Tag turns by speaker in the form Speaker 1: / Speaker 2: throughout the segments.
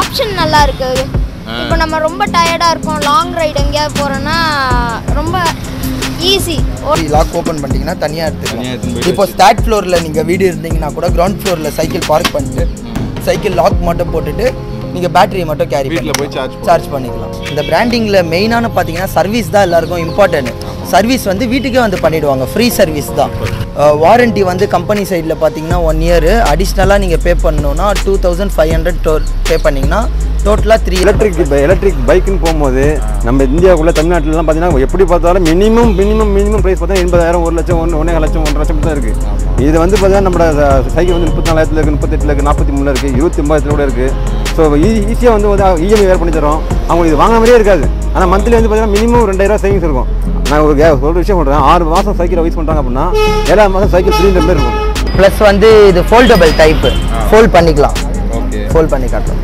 Speaker 1: Option நல்லா இருக்கு இப்போ நம்ம ரொம்ப டயர்டாக இருக்கோம் லாங் ரைடு எங்கேயாவது போகிறோன்னா ரொம்ப ஈஸி
Speaker 2: லாக் ஓப்பன் பண்ணிட்டீங்கன்னா தனியாக
Speaker 3: தனியா எடுத்துன்னு
Speaker 2: எடுத்துக்கலாம்
Speaker 3: போய்
Speaker 2: இப்போ ஸ்டார்ட் ஃப்ளோரில் நீங்கள் வீடு இருந்தீங்கன்னா கூட கிரவுண்ட் ஃப்ளோரில் சைக்கிள் பார்க் பண்ணிட்டு சைக்கிள் லாக் மட்டும் போட்டுட்டு நீங்கள் பேட்டரியை மட்டும் கேரி
Speaker 3: வீட்ல போய் charge பண்ணலாம்.
Speaker 2: சார்ஜ் பண்ணிக்கலாம் இந்த பிராண்டிங்கில் மெயினான பார்த்தீங்கன்னா சர்வீஸ் தான் எல்லாருக்கும் இம்பார்ட்டன்ட் சர்வீஸ் வந்து வீட்டுக்கே வந்து பண்ணிடுவாங்க ஃப்ரீ சர்வீஸ் தான் வாரண்டி வந்து கம்பெனி சைடில் பார்த்தீங்கன்னா ஒன் இயர் அடிஷ்னலாக நீங்கள் பே பண்ணணுன்னா two thousand five hundred pay பண்ணிங்கன்னா டோட்டலாக த்ரீ
Speaker 4: எலக்ட்ரிக் எலக்ட்ரிக் பைக்குன்னு போகும்போது நம்ம இந்தியாவுக்குள்ள தமிழ்நாட்டிலலாம் பார்த்தீங்கன்னா எப்படி பார்த்தாலும் மினிமம் மினிமம் மினிமம் ப்ரைஸ் பார்த்தா எண்பதாயிரம் ஒரு லட்சம் ஒன்று ஒன்றே லட்சம் ஒன்றரை லட்சம் தான் இருக்குது இது வந்து பார்த்தீங்கன்னா நம்மளோட சைக்கிள் வந்து முப்பத்தி நாலாயிரத்தில் இருக்குது முப்பத்தெட்டில் இருக்குது நாற்பத்தி மூணில் இருக்குது இருபத்தி ஒம்பதாயிரத்தில் கூட இருக்குது ஸோ ஈஸியாக வந்து இஎம்ஐ வேறு பண்ணி தரோம் அவங்களுக்கு இது வாங்க மாதிரியே இருக்காது ஆனால் மந்த்லி வந்து பார்த்தீங்கன்னா மினிமம் ரெண்டாயிரம் சேவிங்ஸ் இருக்கும் நான் ஒரு கே- ஒரு விஷயம் சொல்கிறேன் ஆறு மாதம் சைக்கிள் யூஸ் பண்ணுறாங்க அப்படின்னா ஏழாவது மாதம் சைக்கிள் த்ரீ மாதிரி இருக்கும்
Speaker 2: ப்ளஸ் வந்து இது ஃபோல்டபிள் டைப்பு ஃபோல்ட் பண்ணிக்கலாம்
Speaker 3: ஓகே
Speaker 2: ஃபோல்ட் பண்ணி காட்டுறோம்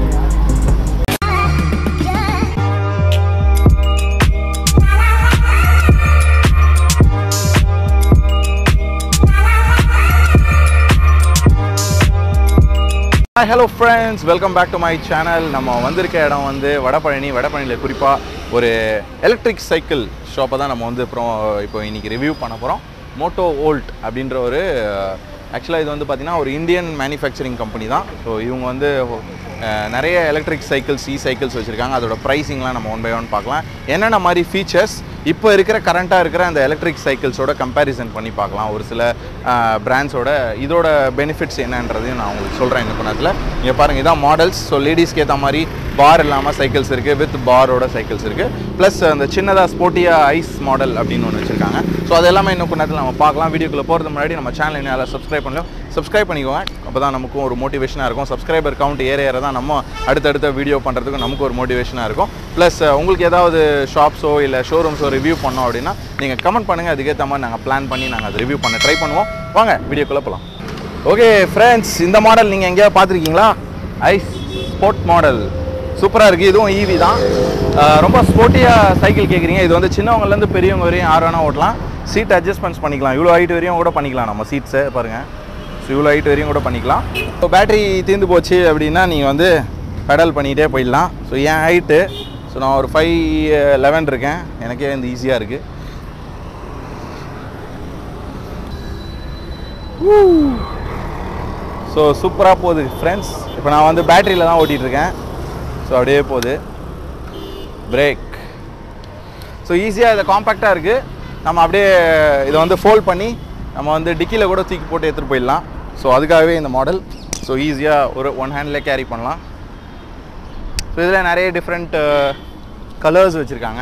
Speaker 3: hello friends welcome back to my channel நம்ம வந்திருக்க இடம் வந்து வடபழனி வடபழனியில் குறிப்பாக ஒரு எலக்ட்ரிக் சைக்கிள் ஷாப்பை தான் நம்ம வந்து அப்புறம் இப்போ இன்னைக்கு ரிவ்யூ பண்ண போகிறோம் மோட்டோ ஓல்ட் அப்படின்ற ஒரு ஆக்சுவலாக இது வந்து பார்த்திங்கன்னா ஒரு இந்தியன் மேனுஃபேக்சரிங் கம்பெனி தான் ஸோ இவங்க வந்து அஹ், நிறைய எலக்ட்ரிக் சைக்கிள்ஸ் இ சைக்கிள்ஸ் வச்சுருக்காங்க அதோட ப்ரைஸிங்லாம் நம்ம ஒன் பை ஒன் பார்க்கலாம் என்னென்ன மாதிரி ஃபீச்சர்ஸ் இப்போ இருக்கிற கரண்ட்டாக இருக்கிற அந்த எலக்ட்ரிக் சைக்கிள்ஸோட கம்பேரிசன் பண்ணி பார்க்கலாம் ஒரு சில பிராண்ட்ஸோட இதோட பெனிஃபிட்ஸ் என்னன்றதையும் நான் உங்களுக்கு சொல்கிறேன் இந்த நேரத்தில் இங்கே பாருங்கள் இதான் மாடல்ஸ் ஸோ லேடிஸ்க்கு ஏற்ற மாதிரி பார் இல்லாமல் சைக்கிள்ஸ் இருக்குது வித் பாரோட சைக்கிள்ஸ் இருக்குது ப்ளஸ் அந்த சின்னதாக ஸ்போர்ட்டியாக ஐஸ் மாடல் அப்படின்னு ஒன்று வச்சுருக்காங்க ஸோ அது எல்லாமே இன்னும் கொஞ்ச நேரத்தில் நம்ம பார்க்கலாம் வீடியோக்குள்ளே போகிறது முன்னாடி நம்ம சேனல் என்ன யாராவது சப்ஸ்கிரைப் பண்ணலாம் சப்ஸ்கிரைப் பண்ணிக்கோங்க அப்போ தான் நமக்கும் ஒரு மோட்டிவேஷனாக இருக்கும் சப்ஸ்கிரைபர் கவுண்ட் ஏற ஏற தான் நம்ம அடுத்தடுத்த வீடியோ பண்ணுறதுக்கு நமக்கு ஒரு மோட்டிவேஷனாக இருக்கும் ப்ளஸ் உங்களுக்கு ஏதாவது ஷாப்ஸோ இல்லை ஷோரூம்ஸோ ரிவ்யூ பண்ணோம் அப்படின்னா நீங்கள் கமெண்ட் பண்ணுங்கள் அதுக்கேற்ற மாதிரி நாங்கள் பிளான் பண்ணி நாங்கள் அதை ரிவ்யூ பண்ண ட்ரை பண்ணுவோம் வாங்க வீடியோக்குள்ளே போகலாம் ஓகே ஃப்ரெண்ட்ஸ் இந்த மாடல் நீங்கள் எங்கேயாவது பார்த்துருக்கீங்களா ஐஸ் ஸ்போர்ட் மாடல் சூப்பராக இருக்குது இதுவும் ஈவி தான் அஹ் ரொம்ப ஸ்போர்ட்டியாக சைக்கிள் கேட்குறீங்க இது வந்து சின்னவங்கலேருந்து பெரியவங்க வரையும் யார் வேணால் ஓட்டலாம் சீட் அட்ஜஸ்ட்மெண்ட்ஸ் பண்ணிக்கலாம் இவ்வளோ ஹைட் வரையும் கூட பண்ணிக்கலாம் நம்ம சீட்ஸை பாருங்கள் ஸோ இவ்வளோ ஹைட் வரையும் கூட பண்ணிக்கலாம் இப்போ பேட்டரி தீர்ந்து போச்சு அப்படின்னா நீங்கள் வந்து பெடல் பண்ணிகிட்டே போயிடலாம் ஸோ என் ஹைட்டு ஸோ நான் ஒரு ஃபைவ் லெவன் இருக்கேன் எனக்கே வந்து ஈஸியாக இருக்குது ஸோ சூப்பராக போகுது ஃப்ரெண்ட்ஸ் இப்போ நான் வந்து பேட்டரியில் தான் ஓட்டிகிட்டு இருக்கேன் ஸோ அப்படியே போகுது பிரேக் ஸோ ஈஸியாக இதை காம்பேக்டாக இருக்குது நம்ம அப்படியே இதை வந்து ஃபோல்ட் பண்ணி நம்ம வந்து டிக்கியில் கூட தூக்கி போட்டு எடுத்துகிட்டு போயிடலாம் ஸோ அதுக்காகவே இந்த மாடல் ஸோ ஈஸியாக ஒரு ஒன் ஹேண்டில் கேரி பண்ணலாம் ஸோ இதில் நிறைய டிஃப்ரெண்ட் கலர்ஸ் வச்சுருக்காங்க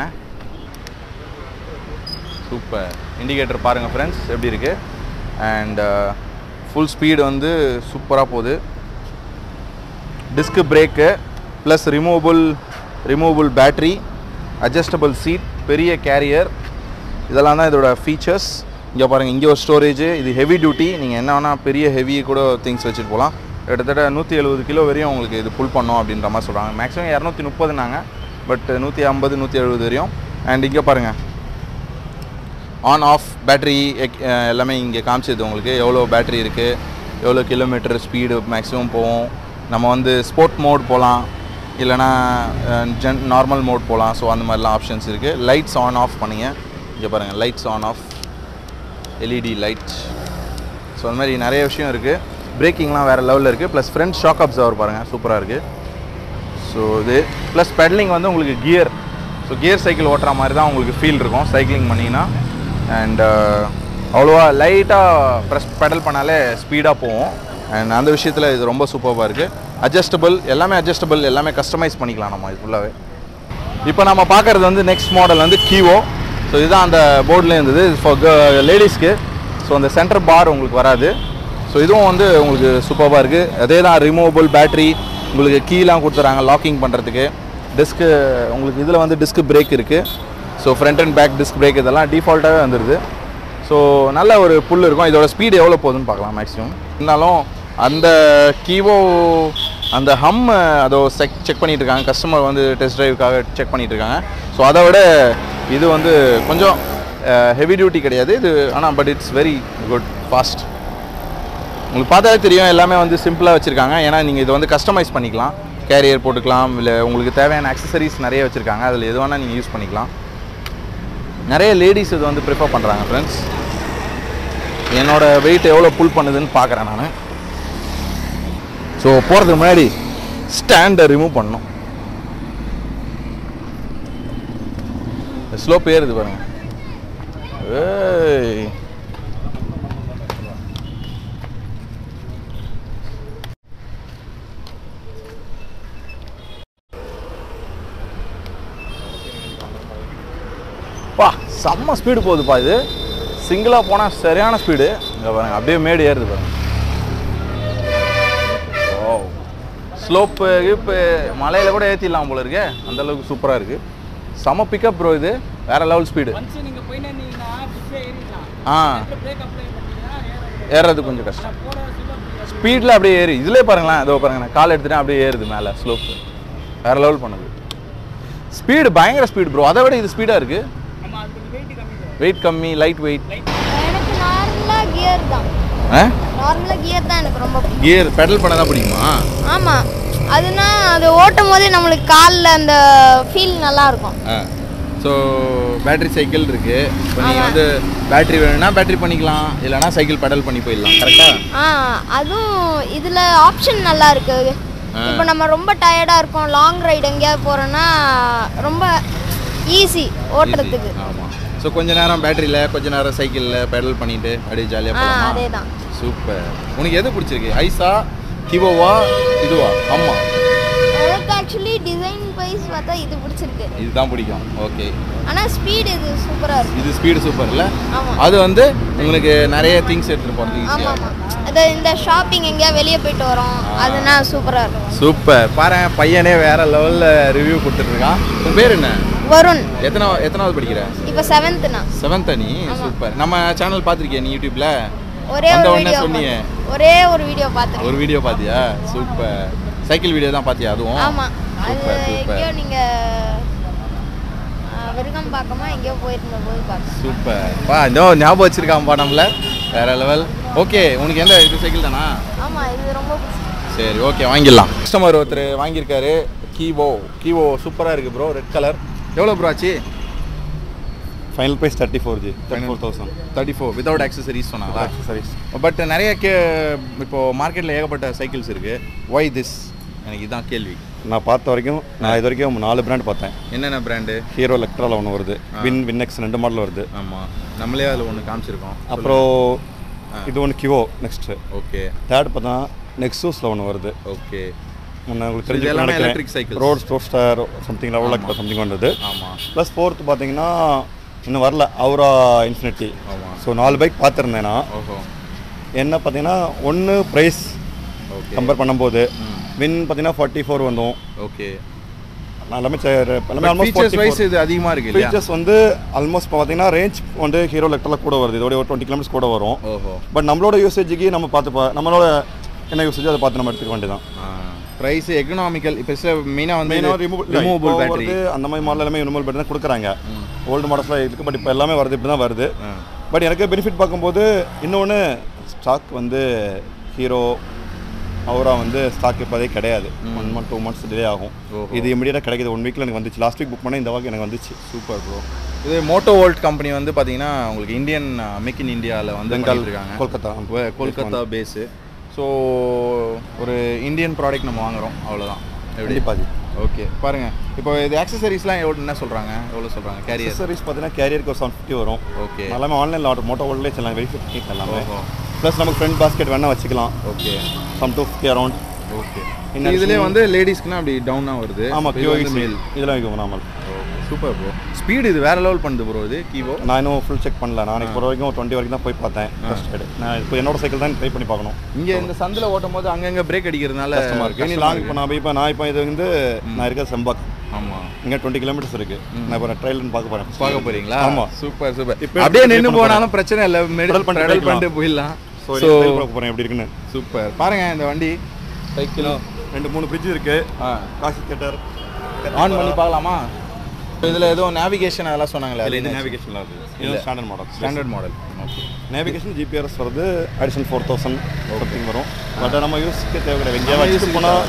Speaker 3: சூப்பர் இண்டிகேட்டர் பாருங்கள் ஃப்ரெண்ட்ஸ் எப்படி இருக்குது அண்ட் ஃபுல் ஸ்பீடு வந்து சூப்பராக போகுது disc brake plus removable removable battery adjustable seat பெரிய கேரியர் இதெல்லாம் தான் இதோட ஃபீச்சர்ஸ் இங்கே பாருங்கள் இங்கே ஒரு ஸ்டோரேஜ் இது ஹெவி டியூட்டி நீங்கள் என்ன வேணால் பெரிய ஹெவி கூட திங்ஸ் வச்சுட்டு போகலாம் கிட்டத்தட்ட நூற்றி எழுபது கிலோ வரையும் உங்களுக்கு இது புல் பண்ணோம் அப்படின்ற மாதிரி சொல்கிறாங்க மேக்ஸிமம் இரநூத்தி முப்பதுனாங்க பட் நூற்றி ஐம்பது நூற்றி எழுபது வரையும் அண்ட் இங்கே பாருங்கள் ஆன் ஆஃப் பேட்டரி எல்லாமே இங்கே காமிச்சது உங்களுக்கு எவ்வளோ பேட்டரி இருக்குது எவ்வளோ கிலோமீட்டர் ஸ்பீடு மேக்ஸிமம் போகும் நம்ம வந்து ஸ்போர்ட் மோட் போகலாம் இல்லைனா ஜென் நார்மல் மோட் போகலாம் ஸோ அந்த மாதிரிலாம் ஆப்ஷன்ஸ் இருக்குது லைட்ஸ் ஆன் ஆஃப் பண்ணுங்க இங்கே பாருங்கள் lights on off LED lights so அந்த மாதிரி நிறைய விஷயம் இருக்குது பிரேக்கிங்லாம் வேறு லெவலில் இருக்குது ப்ளஸ் ஃப்ரண்ட் ஷாக் அப்சர்வர் பாருங்கள் சூப்பராக இருக்குது ஸோ இது ப்ளஸ் பெடலிங் வந்து உங்களுக்கு கியர் ஸோ கியர் சைக்கிள் ஓட்டுற மாதிரி தான் உங்களுக்கு ஃபீல் இருக்கும் சைக்கிளிங் பண்ணிங்கன்னா அண்ட் அவ்வளோவா லைட்டாக ப்ரெஸ் பெடல் பண்ணாலே ஸ்பீடாக போகும் அண்ட் அந்த விஷயத்தில் இது ரொம்ப சூப்பராக இருக்குது அட்ஜஸ்டபிள் எல்லாமே அட்ஜஸ்டபிள் எல்லாமே கஸ்டமைஸ் பண்ணிக்கலாம் நம்ம இது ஃபுல்லாகவே இப்போ நம்ம பார்க்குறது வந்து நெக்ஸ்ட் மாடல் வந்து கீவோ ஸோ இதுதான் அந்த போர்டில் இருந்தது ஃபார் லேடிஸ்க்கு ஸோ அந்த சென்டர் பார் உங்களுக்கு வராது ஸோ இதுவும் வந்து உங்களுக்கு சூப்பராக இருக்குது அதே தான் ரிமூவபிள் பேட்டரி உங்களுக்கு கீலாம் கொடுத்துறாங்க லாக்கிங் பண்ணுறதுக்கு டிஸ்க்கு உங்களுக்கு இதில் வந்து டிஸ்க் பிரேக் இருக்குது so front and back disc brake இதெல்லாம் டிஃபால்ட்டாகவே வந்துடுது ஸோ நல்ல ஒரு புல் இருக்கும் இதோட ஸ்பீடு எவ்வளோ போகுதுன்னு பார்க்கலாம் மேக்ஸிமம் இருந்தாலும் அந்த கீவோ அந்த ஹம் அதோ செக் செக் பண்ணிட்டு இருக்காங்க கஸ்டமர் வந்து டெஸ்ட் டிரைவுக்காக செக் பண்ணிட்டு இருக்காங்க ஸோ அதை விட இது வந்து கொஞ்சம் ஹெவி டியூட்டி கிடையாது இது ஆனால் but it's very good fast உங்களுக்கு பார்த்தாலே தெரியும் எல்லாமே வந்து சிம்பிளாக வச்சுருக்காங்க ஏன்னா நீங்கள் இதை வந்து கஸ்டமைஸ் பண்ணிக்கலாம் கேரியர் போட்டுக்கலாம் இல்லை உங்களுக்கு தேவையான அக்சசரிஸ் நிறைய வச்சுருக்காங்க அதில் எது வேணால் நீங்கள் யூஸ் பண்ணிக்கலாம் நிறைய லேடிஸ் இது வந்து ப்ரிஃபர் பண்ணுறாங்க ஃப்ரெண்ட்ஸ் என்னோட வெயிட் எவ்வளோ புல் பண்ணுதுன்னு பார்க்குறேன் நான் ஸோ போகிறதுக்கு முன்னாடி ஸ்டாண்டை ரிமூவ் பண்ணணும் ஸ்லோப் ஏறுது பாருங்க ஏய் பா செம்ம ஸ்பீடு போகுதுப்பா இது சிங்கிளாக போனால் சரியான ஸ்பீடு இங்கே பாருங்க அப்படியே மேடு ஏறுது பாருங்க ஓ ஸ்லோப்பு இப்போ மலையில் கூட ஏற்றிடலாம் போல இருக்கே அந்த அளவுக்கு சூப்பராக இருக்குது செம பிக்கப் ப்ரோ இது வேற லெவல் ஸ்பீடு
Speaker 5: ஒன்ஸ் நீங்க போயிட்டு இருந்தீங்கன்னா புஷ்பே ஏறிடலாம்
Speaker 3: ஆ
Speaker 5: பிரேக் அப்ளை பண்ணீங்கன்னா ஏற
Speaker 3: ஏறுறது கொஞ்சம் கஷ்டம்
Speaker 5: போட சொல்ல
Speaker 3: ஸ்பீடில் அப்படியே ஏறி இதுலேயே பாருங்களேன் இதோ பாருங்க நான் கால் எடுத்துட்டேன் அப்படியே ஏறுது மேலே ஸ்லோப்பு வேற லெவல் பண்ணுது ஸ்பீடு பயங்கர ஸ்பீடு ப்ரோ அதை விட இது ஸ்பீடாக இருக்குது
Speaker 5: ஆமா அது கொஞ்சம் வெயிட் கம்மி தான்
Speaker 3: வெயிட் கம்மி லைட் வெயிட்
Speaker 1: எனக்கு நார்மலாக கியர் தான்
Speaker 3: ஆ
Speaker 1: நார்மலாக கியர் தான் எனக்கு ரொம்ப பிடிக்கும்
Speaker 3: கியர் பெடல் பண்ண தான் பிடிக்குமா
Speaker 1: ஆமாம் அதுனா அது ஓட்டும் போதே நம்மளுக்கு காலில் அந்த ஃபீல் நல்லா இருக்கும்
Speaker 3: ஆ ஸோ பேட்டரி சைக்கிள் இருக்கு இப்போ நீங்கள் வந்து பேட்டரி வேணும்னா பேட்டரி பண்ணிக்கலாம் இல்லைனா சைக்கிள் பெடல் பண்ணி போயிடலாம் கரெக்டாக
Speaker 1: ஆ அதுவும் இதில் ஆப்ஷன் நல்லா இருக்கு இப்போ நம்ம ரொம்ப டயர்டாக இருக்கோம் லாங் ரைடு எங்கேயாவது போகிறோன்னா ரொம்ப ஈஸி ஓட்டுறதுக்கு
Speaker 3: ஆமாம் ஸோ கொஞ்ச நேரம் பேட்டரியில் கொஞ்ச நேரம் சைக்கிளில் பெடல் பண்ணிட்டு அப்படியே ஜாலியாக
Speaker 1: ஆ
Speaker 3: போகலாமா
Speaker 1: அதே தான்
Speaker 3: சூப்பர் உனக்கு எது பிடிச்சிருக்கு ஐஸா கிவோவா இதுவா ஆமாம்
Speaker 1: எனக்கு ஆக்சுவலி டிசைன் வைஸ் பார்த்தா இது பிடிச்சிருக்கு
Speaker 3: இதுதான் பிடிக்கும் ஓகே
Speaker 1: ஆனால் ஸ்பீடு இது சூப்பராக இருக்கு
Speaker 3: இது ஸ்பீடு சூப்பர் இல்லை
Speaker 1: ஆமாம்
Speaker 3: அது வந்து உங்களுக்கு நிறைய திங்ஸ் எடுத்துகிட்டு போகிறது
Speaker 1: ஆமாம்
Speaker 3: ஈஸியாக
Speaker 1: ஆமாம் அது இந்த ஷாப்பிங் எங்கேயா வெளியே போயிட்டு வரோம் அதுனா சூப்பராக இருக்கும்
Speaker 3: சூப்பர் பாரு பையனே வேற லெவலில் ரிவ்யூ கொடுத்துட்ருக்கான் உன் பேர் என்ன
Speaker 1: வருண்
Speaker 3: எத்தனை எத்தனாவது படிக்கிற
Speaker 1: இப்போ செவன்த்துனா
Speaker 3: செவன்த் நீ சூப்பர் நம்ம சேனல் பார்த்துருக்கியா நீ யூடியூப்ல
Speaker 1: ஒரே
Speaker 3: வந்த
Speaker 1: ஒரு
Speaker 3: உடனே
Speaker 1: வீடியோ
Speaker 3: சொன்னியே.
Speaker 1: ஒரே ஒரு வீடியோ பார்த்துருக்கேன்
Speaker 3: ஒரு வீடியோ பார்த்தியா சூப்பர் சைக்கிள் வீடியோ தான் பார்த்தியா அதுவும்
Speaker 1: ஆமாம் அது
Speaker 3: சூப்பர் சூப்பர்
Speaker 1: எங்கேயோ நீங்கள் விருகம் பார்க்கமா எங்கேயோ போயிருந்த போது பார்த்தேன்
Speaker 3: சூப்பர் பா இந்த ஞாபகம் வச்சிருக்காம்பா நம்மள வேற லெவல் ஓகே உனக்கு எந்த இது சைக்கிள் தானா
Speaker 1: ஆமாம் இது ரொம்ப பிடிச்சிருக்கு
Speaker 3: சரி ஓகே வாங்கிடலாம் கஸ்டமர் ஒருத்தர் வாங்கியிருக்காரு கீவோ கீவோ சூப்பராக இருக்குது ப்ரோ ரெட் கலர் எவ்வளோ ப்ரோ ஆச்சு
Speaker 4: ஃபைனல் ப்ரைஸ் தேர்ட்டி ஃபோர் ஜி thirty four thousand
Speaker 3: thirty four without accessories சொன்னாங்களா
Speaker 4: சர்வீஸ்
Speaker 3: பட் நிறைய கே இப்போ மார்க்கெட்டில் ஏகப்பட்ட சைக்கிள்ஸ் இருக்குது ஒய் திஸ் எனக்கு இதுதான் கேள்வி
Speaker 4: நான் பார்த்த வரைக்கும் நான் இது வரைக்கும் நாலு பிராண்ட் பார்த்தேன்
Speaker 3: என்னென்ன பிராண்டு
Speaker 4: ஹீரோ எலக்ட்ராவில் ஒன்று வருது வின் வின்னெக்ஸ் ரெண்டு மாடல் வருது
Speaker 3: ஆமாம் நம்மளே அதில் ஒன்று காமிச்சிருக்கோம்
Speaker 4: அப்புறம் இது ஒன்று கிவோ நெக்ஸ்ட்டு
Speaker 3: ஓகே
Speaker 4: தேர்ட் பார்த்தா நெக்ஸூஸில் ஒன்று வருது
Speaker 3: ஓகே
Speaker 4: முன்ன உங்களுக்கு
Speaker 3: இது
Speaker 4: தெரிஞ்சு
Speaker 3: எல்லாமே electric cycles.
Speaker 4: Road store star something லெவலில் சம்திங் வந்தது
Speaker 3: ஆமாம்
Speaker 4: ப்ளஸ் ஃபோர்த்து பார்த்தீங்கன்னா இன்னும் வரல அவுரா இன்ஃபினிட்டி
Speaker 3: ஆமாம்
Speaker 4: ஸோ நாலு பைக் பார்த்துருந்தேன் நான்
Speaker 3: ஓஹோ
Speaker 4: என்ன பார்த்தீங்கன்னா ஒன்று ப்ரைஸ்
Speaker 3: ஓகே
Speaker 4: கம்பேர் பண்ணும்போது வின் பார்த்தீங்கன்னா ஃபார்ட்டி ஃபோர் வந்தோம்
Speaker 3: ஓகே
Speaker 4: நான் எல்லாமே சே- எல்லாமே ஆல்மோஸ்ட்
Speaker 3: ஃபீச்சர்ஸ் வைஸ் இது அதிகமாக இருக்கு இல்லையா
Speaker 4: ஃபீச்சர்ஸ் வந்து ஆல்மோஸ்ட் பார்த்தீங்கன்னா ரேஞ்ச் வந்து ஹீரோ எலக்ட்ரில் கூட வருது இதோட ஒரு டுவெண்ட்டி கிலோமீட்டர்ஸ் கூட வரும்
Speaker 3: ஓஹோ
Speaker 4: பட் நம்மளோட யூசேஜுக்கு நம்ம பார்த்து பா- நம்மளோட என்ன யூசேஜ் அதை பார்த்து நம்ம எடுத்துக்க வேண்டியதான்
Speaker 3: ப்ரைஸ் எக்கனாமிக்கல் இப்போ சில மெயினாக வந்து
Speaker 4: மெயினாக ரிமூவல்
Speaker 3: ரிமூவபிள் பேட்டரி
Speaker 4: அந்த மாதிரி மாடல் எல்லாமே ரிமூவல் பேட்டரி தான் கொடுக்குறாங்க ஓல்டு மாடல்ஸ்லாம் இருக்குது பட் இப்போ எல்லாமே வருது இப்படி தான் வருது பட் எனக்கு பெனிஃபிட் பார்க்கும்போது இன்னொன்று ஸ்டாக் வந்து ஹீரோ அவரா வந்து ஸ்டாக் இப்போதே கிடையாது one month two months delay ஆகும்
Speaker 3: ஓஹோ.
Speaker 4: இது இமீடியட்டாக கிடைக்குது ஒன் வீக்கில் எனக்கு வந்துச்சு லாஸ்ட் வீக் புக் பண்ண இந்த வாக்கு எனக்கு வந்துச்சு
Speaker 3: சூப்பர் ப்ரோ இது மோட்டோ வோல்ட் கம்பெனி வந்து பார்த்தீங்கன்னா உங்களுக்கு இந்தியன் மேக் இன் இந்தியாவில் வந்து
Speaker 4: பெங்கால்,
Speaker 3: பண்ணிட்டு இருக்காங்க
Speaker 4: கொல்கத்தா.
Speaker 3: கொ- கொல்கத்தா பேஸு ஸோ ஒரு இந்தியன் ப்ராடக்ட் நம்ம வாங்குறோம் அவ்வளோதான் எப்படி
Speaker 4: கண்டிப்பாக ஜி
Speaker 3: ஓகே பாருங்க இப்போ இது ஆக்சசரிஸ்லாம் எவ்வளோ என்ன சொல்கிறாங்க எவ்வளோ சொல்கிறாங்க கேரியர்
Speaker 4: அக்சசரிஸ் பார்த்தீங்கன்னா கேரியருக்கு ஒரு செவன் ஃபிஃப்டி வரும்
Speaker 3: ஓகே
Speaker 4: எல்லாமே ஆன்லைனில் ஆர்டர் மோட்டோ வேர்ல்ட்லேயே செல்லாம் வெரிஃபை பண்ணிக்கலாம் எல்லாமே
Speaker 3: ஓஹோ
Speaker 4: ப்ளஸ் நமக்கு ஃப்ரண்ட் பாஸ்கெட் வேணால் வச்சுக்கலாம்
Speaker 3: okay
Speaker 4: some two fifty around
Speaker 3: okay
Speaker 4: இன்னும்
Speaker 3: இதுலேயே வந்து லேடிஸ்க்குனா அப்படி டவுனாக வருது
Speaker 4: ஆமாம்
Speaker 3: இது
Speaker 4: கியூ
Speaker 3: வந்து மேல்
Speaker 4: இதெல்லாம் வைக்கும் நார்மல்
Speaker 3: சூப்பர் ப்ரோ ஸ்பீடு இது வேற லெவல் பண்ணுது ப்ரோ இது கீவோ
Speaker 4: நான் இன்னும் ஃபுல் செக் பண்ணல நான் இப்போ வரைக்கும் டுவெண்ட்டி வரைக்கும் தான் போய் பார்த்தேன் ஃபர்ஸ்ட் எய்டு நான் இப்போ என்னோட சைக்கிள் தான் ட்ரை பண்ணி பார்க்கணும்
Speaker 3: இங்க இந்த சந்தில் ஓட்டும் போது அங்கங்க பிரேக் அடிக்கிறதுனால
Speaker 4: கஷ்டமாக இருக்குது இனி லாங் இப்போ நான் போய் இப்போ நான் இப்போ இது வந்து நான் இருக்கிற செம்பாக்
Speaker 3: ஆமா
Speaker 4: இங்கே டுவெண்ட்டி கிலோமீட்டர்ஸ் இருக்கு நான் இப்போ ட்ரையல் பார்க்க போகிறேன்
Speaker 3: பார்க்க போறீங்களா
Speaker 4: ஆமா.
Speaker 3: சூப்பர் சூப்பர்
Speaker 4: இப்ப
Speaker 3: அப்படியே
Speaker 4: எடுத்து
Speaker 3: நின்னு
Speaker 4: பண்ண
Speaker 3: போனாலும் பிரச்சனை இல்லை மெடல்
Speaker 4: Pedal பண்ணிட்டு
Speaker 3: பண்ணிட்டு
Speaker 4: போய்க்கலாம்.
Speaker 3: பண்ணிட்டு போயிடலாம்
Speaker 4: ஸோ
Speaker 3: ஸோ
Speaker 4: பார்க்க போகிறேன் எப்படி இருக்குன்னு
Speaker 3: சூப்பர் பாருங்க இந்த வண்டி சைக்கிள்
Speaker 4: ரெண்டு மூணு ஃப்ரிட்ஜ் இருக்கு
Speaker 3: ஆ
Speaker 4: காசு தேட்டர்
Speaker 3: ஆன் பண்ணி பார்க்கலாமா இதுல ஏதோ நேவிகேஷன் அதெல்லாம் சொன்னாங்களே
Speaker 4: அதில்
Speaker 3: அது
Speaker 4: இந்த நேவிகேஷன்லாம் இருக்குது இது standard model
Speaker 3: standard model okay
Speaker 4: navigation GPRS வருது அடிஷனல் ஃபோர் தௌசண்ட் சம்திங் வரும் பட் நம்ம யூஸ்க்கு தேவை கிடையாது
Speaker 3: நம்ம
Speaker 4: எங்கேயாவது
Speaker 3: use
Speaker 4: வச்சுட்டு போனால்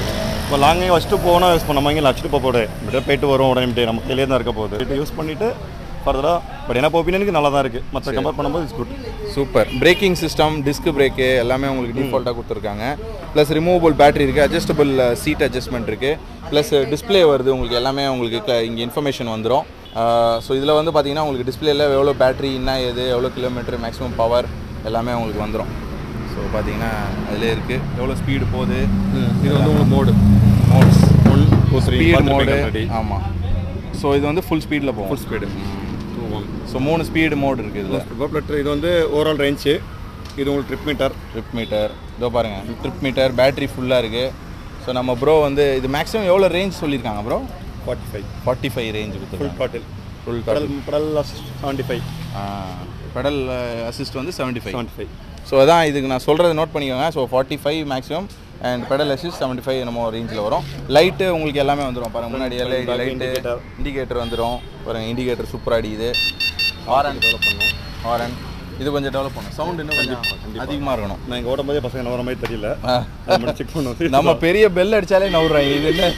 Speaker 6: இப்போ லாங்கே வச்சுட்டு போனால் யூஸ் பண்ண மாதிரி வச்சுட்டு போக போடு இப்படியே போயிட்டு வரும் உடனே நம்ம கையிலே தான் இருக்க போகுது இது யூஸ் பண்ணிவிட்டு ஃபர்தராக பட் என்ன ஒப்பீனியனுக்கு நல்லா தான் இருக்குது மற்ற கம்பேர் பண்ணும்போது it's good
Speaker 3: super braking system disc brake எல்லாமே உங்களுக்கு டிஃபால்ட்டாக கொடுத்துருக்காங்க ப்ளஸ் ரிமூவபிள் பேட்டரி இருக்குது அட்ஜஸ்டபிள் சீட் அட்ஜஸ்ட்மெண்ட் இருக்குது ப்ளஸ் டிஸ்ப்ளே வருது உங்களுக்கு எல்லாமே உங்களுக்கு இங்கே இன்ஃபர்மேஷன் வந்துடும் ஸோ இதில் வந்து பார்த்தீங்கன்னா உங்களுக்கு டிஸ்பிளேல எவ்வளோ பேட்டரி என்ன ஏது எவ்வளோ கிலோமீட்டர் மேக்ஸிமம் பவர் எல்லாமே உங்களுக்கு வந்துடும் ஸோ பார்த்தீங்கன்னா அதிலே இருக்குது எவ்வளோ ஸ்பீடு போகுது
Speaker 6: இது வந்து உங்களுக்கு mode
Speaker 3: modes
Speaker 6: one two three
Speaker 3: speed mode
Speaker 6: mode
Speaker 3: ஆமாம் ஸோ இது வந்து ஃபுல் ஸ்பீடில் போகும்
Speaker 6: full speed two one
Speaker 3: so மூணு ஸ்பீடு மோடு இருக்குது இதில்
Speaker 6: கோப்லெட்டர் இது வந்து ஓவரால் ரேஞ்சு இது உங்களுக்கு ட்ரிப் மீட்டர்
Speaker 3: ட்ரிப் மீட்டர் இதோ பாருங்கள் ட்ரிப் மீட்டர் பேட்டரி ஃபுல்லாக இருக்குது ஸோ நம்ம ப்ரோ வந்து இது மேக்ஸிமம் எவ்வளோ ரேஞ்ச் சொல்லியிருக்காங்க bro
Speaker 6: forty five
Speaker 3: forty five range
Speaker 6: full
Speaker 3: கொடுத்துருக்காங்க
Speaker 6: total
Speaker 3: full
Speaker 6: pedal pedal seventy five
Speaker 3: pedal assist வந்து seventy five
Speaker 6: seventy five
Speaker 3: so அதான் இதுக்கு நான் சொல்கிறத நோட் பண்ணிக்கோங்க so forty five maximum and pedal assist seventy five நம்ம ரேஞ்சில் வரும் லைட்டு உங்களுக்கு எல்லாமே வந்துடும் பாருங்க முன்னாடி LED
Speaker 6: back
Speaker 3: light
Speaker 6: indicator.
Speaker 3: Indicator வந்துடும் பாருங்க இண்டிகேட்டர் சூப்பராக அடிக்குது ஹாரன் டெவலப் பண்ணும் ஹாரன் இது கொஞ்சம் டெவலப் பண்ணும் சவுண்ட் இன்னும் கொஞ்சம் அதிகமாக இருக்கணும்
Speaker 6: நான் இங்கே ஓடும் போதே பசங்க நவர மாதிரி தெரியல
Speaker 3: ஆ.
Speaker 6: நம்ம செக் பண்ணுவோம்
Speaker 3: நம்ம பெரிய பெல் அடிச்சாலே நவுறாங்க இது என்ன